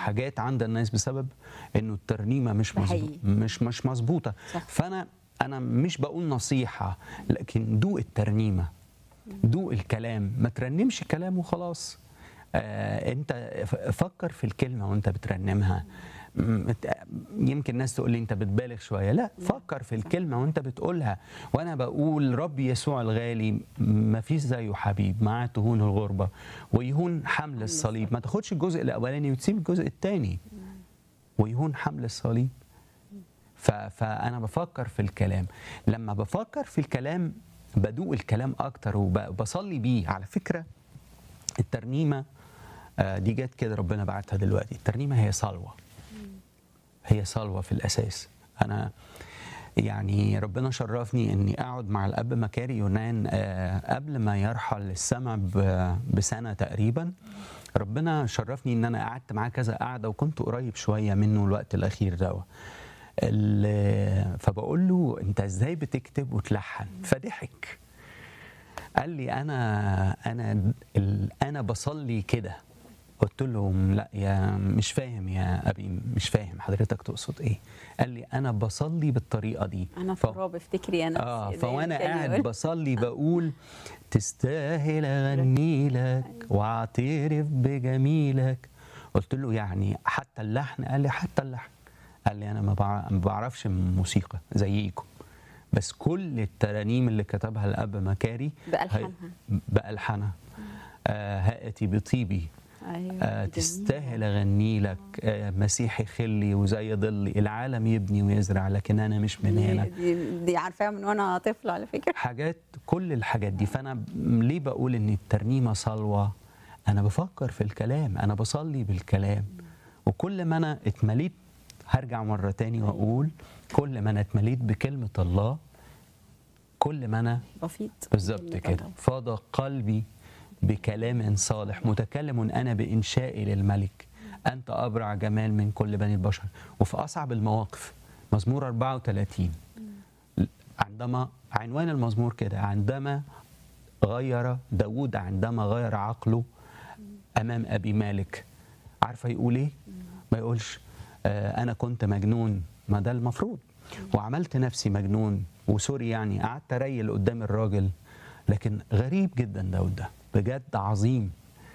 حاجات عند الناس بسبب انه الترنيمه مش ده مظبوطه حقيقي. مش مش مظبوطه صح. فانا انا مش بقول نصيحه لكن دوق الترنيمه دوق الكلام ما ترنمش كلام وخلاص آه انت ف- فكر في الكلمه وانت بترنمها م- ت- يمكن الناس تقول لي انت بتبالغ شويه لا فكر في الكلمه وانت بتقولها وانا بقول رب يسوع الغالي ما فيش زيه حبيب معاه تهون الغربه ويهون حمل الصليب ما تاخدش الجزء الاولاني وتسيب الجزء الثاني ويهون حمل الصليب ف... فانا بفكر في الكلام لما بفكر في الكلام بدوق الكلام اكتر وبصلي بيه على فكره الترنيمه آه، دي جت كده ربنا بعتها دلوقتي الترنيمه هي صلوه هي صلوه في الاساس انا يعني ربنا شرفني اني اقعد مع الاب مكاري يونان آه، قبل ما يرحل للسماء ب- بسنه تقريبا ربنا شرفني ان انا قعدت معاه كذا قعده وكنت قريب شويه منه الوقت الاخير ده ال- فبقول له انت ازاي بتكتب وتلحن فضحك قال لي انا انا ال- انا بصلي كده قلت له لا يا مش فاهم يا ابي مش فاهم حضرتك تقصد ايه قال لي انا بصلي بالطريقه دي انا ف- تراب افتكري انا اه فوانا قاعد بصلي بقول تستاهل اغني لك واعترف بجميلك قلت له يعني حتى اللحن قال لي حتى اللحن قال لي انا ما بع- ما بعرفش موسيقى زيكم بس كل الترانيم اللي كتبها الاب مكاري بألحانها. هي- بألحانها آه هاتي بطيبي ايوه آه جميل. تستاهل اغني لك آه مسيحي خلي وزي ضلي العالم يبني ويزرع لكن انا مش من هنا دي, دي, دي عارفاها من وانا طفله على فكره حاجات كل الحاجات دي فانا ب- ليه بقول ان الترنيمه صلوه انا بفكر في الكلام انا بصلي بالكلام وكل ما انا اتمليت هرجع مره تاني واقول كل ما انا اتمليت بكلمه الله كل ما انا بسيط بالظبط كده فاض قلبي بكلام صالح متكلم انا بانشائي للملك انت ابرع جمال من كل بني البشر وفي اصعب المواقف مزمور 34 عندما عنوان المزمور كده عندما غير داود عندما غير عقله امام ابي مالك عارفه يقول ايه ما يقولش آه انا كنت مجنون ما ده المفروض وعملت نفسي مجنون وسوري يعني قعدت اريل قدام الراجل لكن غريب جدا داود ده بجد عظيم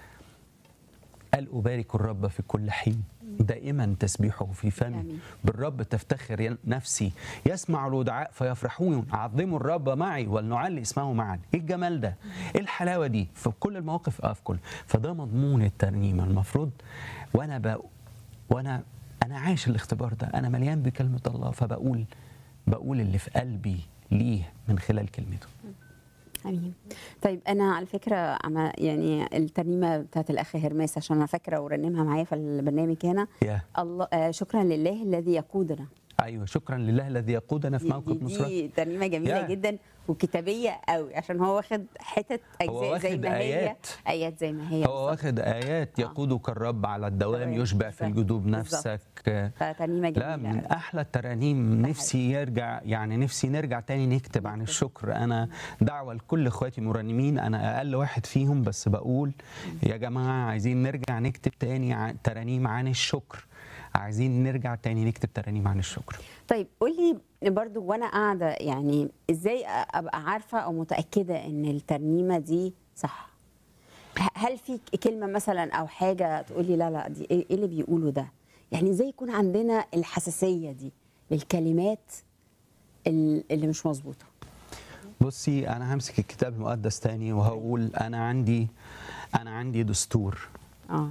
قال أبارك الرب في كل حين دائما تسبيحه في فمي آمين. بالرب تفتخر ين- نفسي يسمع الودعاء فيفرحون عظموا الرب معي ولنعلي اسمه معا ايه الجمال ده ايه الحلاوه دي في كل المواقف اه في كل فده مضمون الترنيمه المفروض وانا ب... وانا انا عايش الاختبار ده انا مليان بكلمه الله فبقول بقول اللي في قلبي ليه من خلال كلمته امين طيب انا على فكره عم يعني الترنيمه بتاعت الاخ هرماس عشان انا فاكره ورنمها معايا في البرنامج هنا يا الله آه شكرا لله الذي يقودنا ايوه شكرا لله الذي يقودنا في دي, موكب دي, نصرته دي ترنيمه جميله يا. جدا وكتابيه قوي عشان هو واخد حتت اجزاء زي واخد ما آيات. هي ايات زي ما هي هو بالظبط. واخد ايات يقودك الرب على الدوام دوام. يشبع في بالظبط. الجدوب بالظبط. نفسك فترنيمه لا جميله من قوي. احلى الترانيم نفسي يرجع يعني نفسي نرجع تاني نكتب عن الشكر انا دعوه لكل اخواتي مرنمين انا اقل واحد فيهم بس بقول يا جماعه عايزين نرجع نكتب تاني عن ترانيم عن الشكر عايزين نرجع تاني نكتب ترانيم عن الشكر طيب قولي برضو وانا قاعده يعني ازاي ابقى عارفه او متاكده ان الترنيمه دي صح ه- هل في كلمه مثلا او حاجه تقولي لا لا دي ايه إيه اللي بيقوله ده يعني ازاي يكون عندنا الحساسيه دي للكلمات ال- اللي مش مظبوطه بصي انا همسك الكتاب المقدس تاني وهقول انا عندي انا عندي دستور اه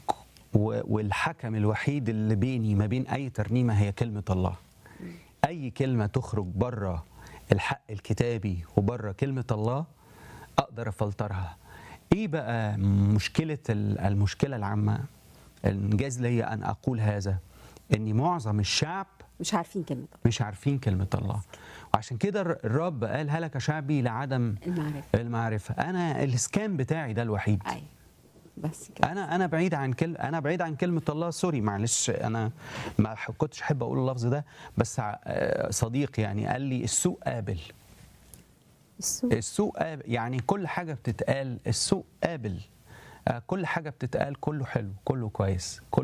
و- والحكم الوحيد اللي بيني ما بين اي ترنيمه هي كلمه الله اي كلمه تخرج بره الحق الكتابي وبره كلمه الله اقدر افلترها ايه بقى مشكله ال- المشكله العامه الانجاز ليا ان اقول هذا ان معظم الشعب مش عارفين كلمه مش عارفين كلمه الله وعشان كده الر- الرب قال هلك شعبي لعدم المعرفه المعرفه انا الاسكان بتاعي ده الوحيد ايوه بس كده انا انا بعيد عن كل انا بعيد عن كلمه الله سوري معلش انا ما ح- كنتش احب اقول اللفظ ده بس ع- آه، صديق يعني قال لي السوق قابل السوق السوق قابل يعني كل حاجه بتتقال السوق قابل آه، كل حاجه بتتقال كله حلو كله كويس كل